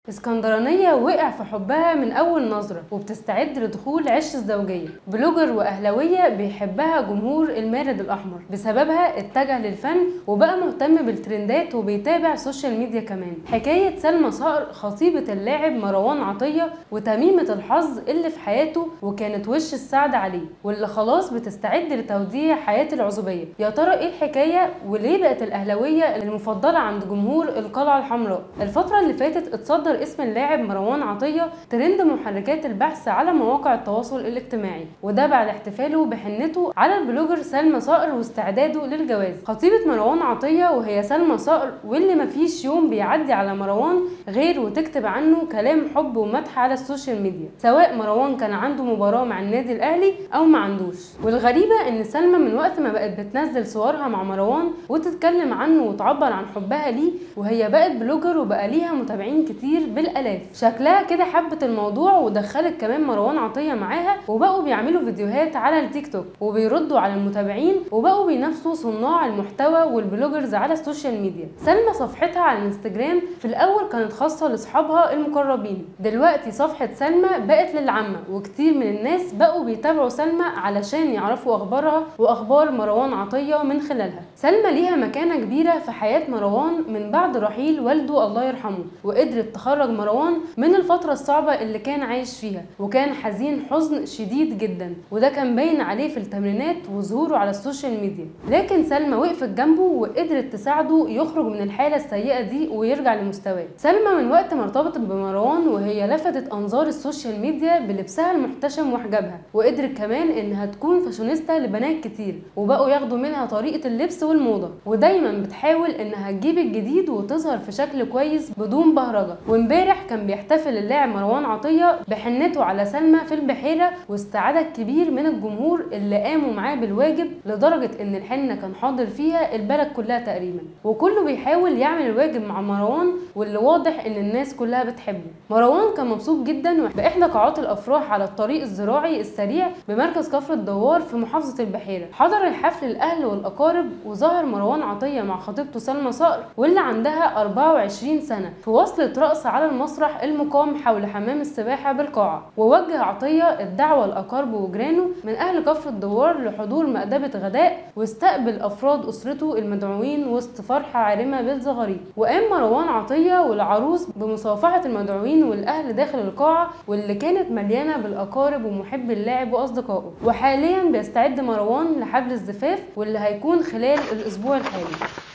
اسكندرانية وقع في حبها من أول نظرة وبتستعد لدخول عش الزوجية بلوجر وأهلاوية بيحبها جمهور المارد الأحمر بسببها اتجه للفن وبقى مهتم بالترندات وبيتابع السوشيال ميديا كمان حكاية سلمى صقر خطيبة اللاعب مروان عطية وتميمة الحظ اللي في حياته وكانت وش السعد عليه واللي خلاص بتستعد لتوديع حياة العزوبية يا ترى ايه الحكاية وليه بقت الأهلاوية المفضلة عند جمهور القلعة الحمراء الفترة اللي فاتت اتصدر اسم اللاعب مروان عطية ترند محركات البحث على مواقع التواصل الاجتماعي وده بعد احتفاله بحنته على البلوجر سلمى صقر واستعداده للجواز خطيبة مروان عطية وهي سلمى صقر واللي مفيش يوم بيعدي على مروان غير وتكتب عنه كلام حب ومدح على السوشيال ميديا سواء مروان كان عنده مباراة مع النادي الأهلي أو ما عندوش والغريبة إن سلمى من وقت ما بقت بتنزل صورها مع مروان وتتكلم عنه وتعبر عن حبها ليه وهي بقت بلوجر وبقى ليها متابعين كتير بالالاف شكلها كده حبت الموضوع ودخلت كمان مروان عطيه معاها وبقوا بيعملوا فيديوهات على التيك توك وبيردوا على المتابعين وبقوا بينافسوا صناع المحتوى والبلوجرز على السوشيال ميديا سلمى صفحتها على الانستجرام في الاول كانت خاصه لاصحابها المقربين دلوقتي صفحه سلمى بقت للعامه وكتير من الناس بقوا بيتابعوا سلمى علشان يعرفوا اخبارها واخبار مروان عطيه من خلالها سلمى ليها مكانه كبيره في حياه مروان من بعد رحيل والده الله يرحمه وقدرت تخرج مروان من الفتره الصعبه اللي كان عايش فيها وكان حزين حزن شديد جدا وده كان باين عليه في التمرينات وظهوره على السوشيال ميديا لكن سلمى وقفت جنبه وقدرت تساعده يخرج من الحاله السيئه دي ويرجع لمستواه سلمى من وقت ما ارتبطت بمروان وهي لفتت انظار السوشيال ميديا بلبسها المحتشم وحجابها وقدرت كمان انها تكون فاشونيستا لبنات كتير وبقوا ياخدوا منها طريقه اللبس والموضه ودايما بتحاول انها تجيب الجديد وتظهر في شكل كويس بدون بهرجه وامبارح كان بيحتفل اللاعب مروان عطيه بحنته على سلمى في البحيره واست عدد كبير من الجمهور اللي قاموا معاه بالواجب لدرجه ان الحنه كان حاضر فيها البلد كلها تقريبا وكله بيحاول يعمل الواجب مع مروان واللي واضح ان الناس كلها بتحبه مروان كان مبسوط جدا باحدى قاعات الافراح على الطريق الزراعي السريع بمركز كفر الدوار في محافظه البحيره حضر الحفل الاهل والاقارب وظهر مروان عطيه مع خطيبته سلمى صقر واللي عندها 24 سنه في وصلة رقص على المسرح المقام حول حمام السباحة بالقاعة ووجه عطية الدعوة لأقاربه وجيرانه من أهل كفر الدوار لحضور مأدبة غداء واستقبل أفراد أسرته المدعوين وسط فرحة عارمة بالزغاريد وقام مروان عطية والعروس بمصافحة المدعوين والأهل داخل القاعة واللي كانت مليانة بالأقارب ومحبي اللاعب وأصدقائه وحاليا بيستعد مروان لحفل الزفاف واللي هيكون خلال الأسبوع الحالي